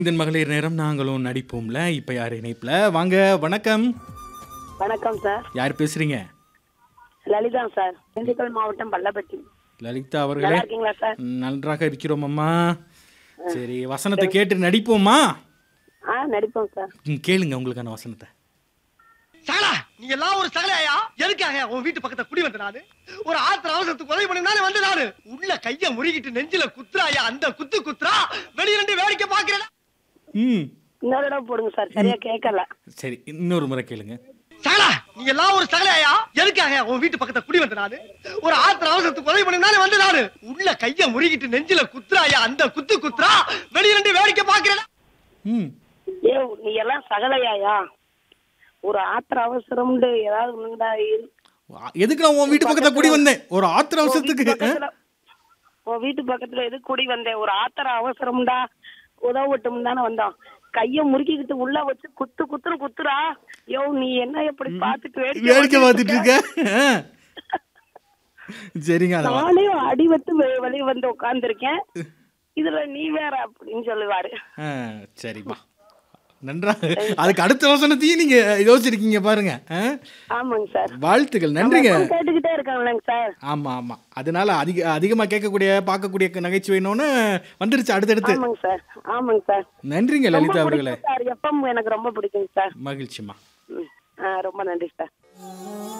இதன் மகளிர் நேரம் நாங்களும் நடிப்போம்ல இப்ப யார் இணைப்புல வாங்க வணக்கம் வணக்கம் சார் யார் பேசுறீங்க லலிதா சார் திண்டுக்கல் மாவட்டம் பள்ளப்பட்டி லலிதா நல்லா அவர்களே இருக்கீங்களா சார் நன்றாக இருக்கிறோம் அம்மா சரி வசனத்தை கேட்டு நடிப்போமா ஆ நடிப்போம் சார் ம், கேளுங்க உங்களுக்கான வசனத்தை சகலா நீ எல்லாம் ஒரு சகலையா எதுக்காக உன் வீட்டு பக்கத்துல குடி வந்த நானு ஒரு ஆத்திர அவசரத்துக்கு உதவி பண்ணி வந்து நானு உள்ள கைய முறுகிட்டு நெஞ்சில குத்துறாயா அந்த குத்து குத்துறா வெளிய ரெண்டு வேடிக்கை பாக்குறேன் ம் இன்னொரு தடவை போடுங்க சார் சரியா கேட்கல சரி இன்னொரு முறை கேளுங்க சகலா நீ எல்லாம் ஒரு சகலையா எதுக்காக உன் வீட்டு பக்கத்துல குடி வந்த நானு ஒரு ஆத்திர அவசரத்துக்கு உதவி பண்ணி வந்து நானு உள்ள கைய முறுகிட்டு நெஞ்சில குத்துறாயா அந்த குத்து குத்துறா வெளிய ரெண்டு வேடிக்கை பாக்குறேன் ம் ஏ நீ எல்லாம் சகலையாயா ஒரு ஆத்திர அவசரம்னு ஏதாவது ஒண்ணுடா இரு. எதுக்கு நான் உன் வீட்டு பக்கத்துல குடி வந்தேன் ஒரு ஆத்திர உன் அவசரத்துக்கு வீட்டு பக்கத்துல உன் வீட்டு பக்கத்துல எது குடி வந்தேன் ஒரு ஆத்திர அவசரம்டா உதவட்டும் தானே வந்தோம் கைய முறுக்கிக்கிட்டு உள்ள வச்சு குத்து குத்துன்னு குத்துறா யோ நீ என்ன எப்படி பாத்துட்டு வேடிக்கை பார்த்துட்டு இருக்க ஆ. சரிங்க அத வா- நானே அடி வத்து வெ- வெளிய வந்து உட்கார்ந்திருக்கேன் இதுல நீ வேற அப்படின்னு சொல்லுவாரு ஆ, சரிம்மா நன்றா அதுக்கு அடுத்த வசனத்தையும் நீங்க யோசிச்சிருக்கீங்க பாருங்க ஆ? ஆமாங்க சார் வாழ்த்துக்கள் நன்றிங்க எப்பவும் கேட்டுக்கிட்டே இருக்காங்களேங்க சார் ஆமா ஆமா அதனால அதிக அதிகமா கேட்கக்கூடிய பார்க்கக்கூடிய நகைச்சுவைனோன்னு வந்துருச்சு அடுத்தடுத்து ஆமாங்க சார் ஆமாங்க சார் நன்றிங்க ரொம்ப லலிதா அவர்களே பிடிக்கும் சார் எப்பவும் எனக்கு ரொம்ப பிடிக்குங்க சார் மகிழ்ச்சிமா ம். ஆ, ரொம்ப நன்றி சார்